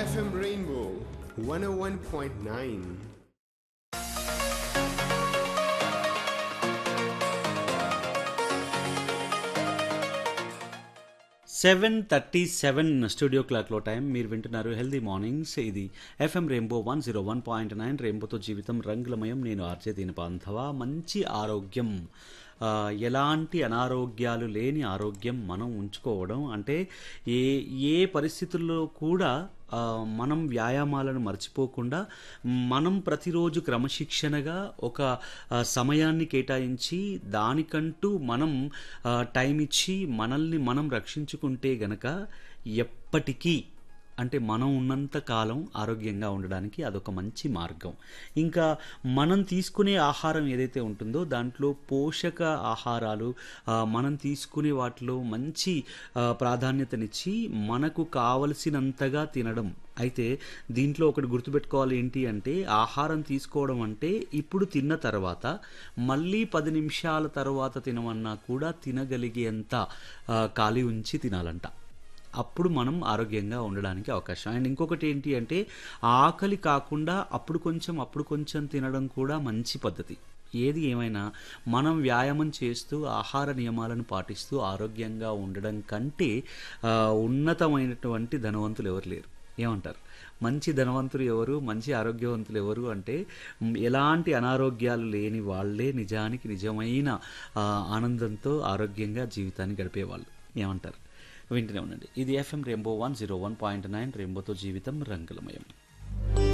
FM Rainbow 101.9. Seven thirty seven studio క్లాక్లో time మీరు వింటున్నారు హెల్దీ మార్నింగ్స్ ఇది FM Rainbow one zero one point nine రెయిన్బోతో జీవితం రంగులమయం నేను ఆర్జే దీని బాంధవ మంచి ఆరోగ్యం ఆ, ఎలాంటి అనారోగ్యాలు లేని ఆరోగ్యం మనం ఉంచుకోవడం అంటే ఏ ఏ పరిస్థితుల్లో కూడా ఆ, మనం వ్యాయామాలను మర్చిపోకుండా మనం ప్రతిరోజు క్రమశిక్షణగా ఒక ఆ, సమయాన్ని కేటాయించి దానికంటూ మనం ఆ, టైం ఇచ్చి మనల్ని మనం రక్షించుకుంటే గనక ఎప్పటికీ అంటే మనం ఉన్నంత కాలం ఆరోగ్యంగా ఉండడానికి అదొక మంచి మార్గం ఇంకా మనం తీసుకునే ఆహారం ఏదైతే ఉంటుందో దాంట్లో పోషక ఆహారాలు ఆ, మనం తీసుకునే వాటిలో మంచి ఆ, ప్రాధాన్యతనిచ్చి మనకు కావలసినంతగా తినడం అయితే దీంట్లో ఒకటి గుర్తుపెట్టుకోవాలి ఏంటి అంటే ఆహారం తీసుకోవడం అంటే ఇప్పుడు తిన్న తర్వాత మళ్ళీ పది నిమిషాల తర్వాత తినమన్నా కూడా తినగలిగేంత ఆ, ఖాళీ ఉంచి తినాలంట అప్పుడు మనం ఆరోగ్యంగా ఉండడానికి అవకాశం అండ్ ఇంకొకటి ఏంటి అంటే ఆకలి కాకుండా అప్పుడు కొంచెం అప్పుడు కొంచెం తినడం కూడా మంచి పద్ధతి ఏది ఏమైనా మనం వ్యాయామం చేస్తూ ఆహార నియమాలను పాటిస్తూ ఆరోగ్యంగా ఉండడం కంటే ఆ, ఉన్నతమైనటువంటి ధనవంతులు ఎవరు లేరు ఏమంటారు మంచి ధనవంతులు ఎవరు మంచి ఆరోగ్యవంతులు ఎవరు అంటే మ్, ఎలాంటి అనారోగ్యాలు లేని వాళ్ళే నిజానికి నిజమైన ఆ, ఆనందంతో ఆరోగ్యంగా జీవితాన్ని గడిపేవాళ్ళు ఏమంటారు వింటూనే ఉండండి ఇది FM Rainbow one zero one point nine రెయిన్బోతో జీవితం రంగులమయం